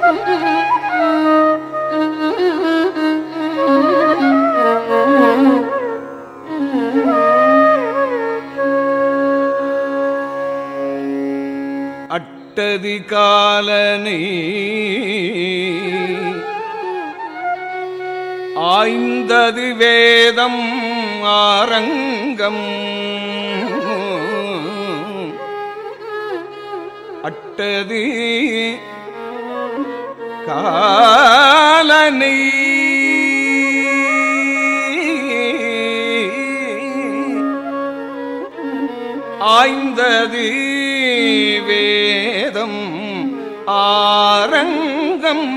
அட்டதி காலனை ஆய்ந்தது வேதம் ஆரங்கம் அட்டது காலனை ஆய்ந்தது வேதம் ஆரங்கம்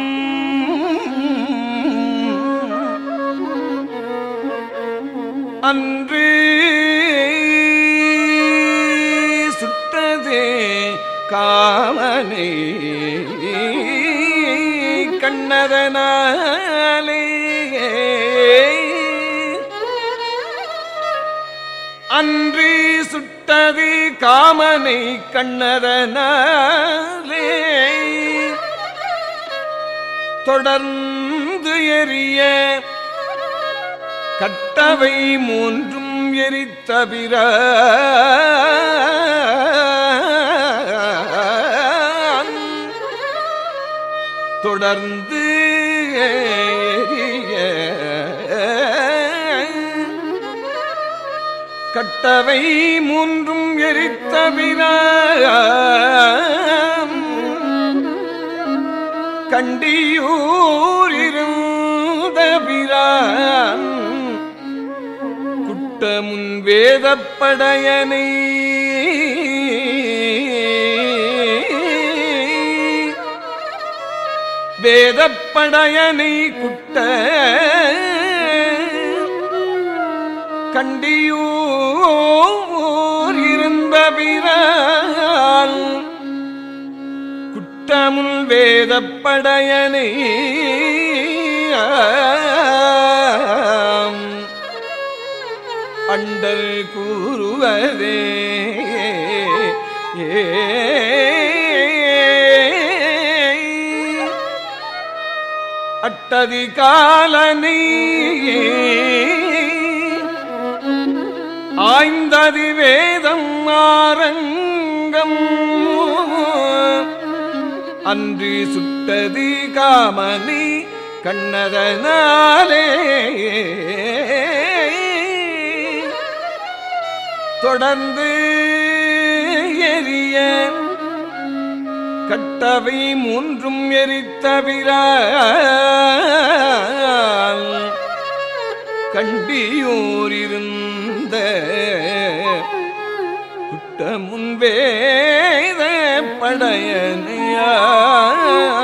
அன்று சுட்டதே காமனை கண்ணதனாலே அன்று சுட்டது காமனை கண்ணதனாலே தொடர்ந்து எரிய கட்டவை மூன்றும் எரித்தபிர தொடர்ந்து எரிய கட்டவை மூன்றும் எரித்தபிர கண்டியூர் இருந்த பிரான் குட்டமுன் வேதப்படையனை வேதப்படையனை குட்ட கண்டியூர் இருந்த பிரால் குட்டமுன் வேதப்படையனை அண்டல் கூறுவதே அட்டதி காலனை ஆய்ந்ததி வேதம் ஆரங்கம் அன்று சுட்டது காமனி கண்ணதனாலே தொடர்ந்து எரிய கட்டவை மூன்றும் எரித்தவிர கண்டியூர் இருந்த குட்ட முன்வேத படையனையா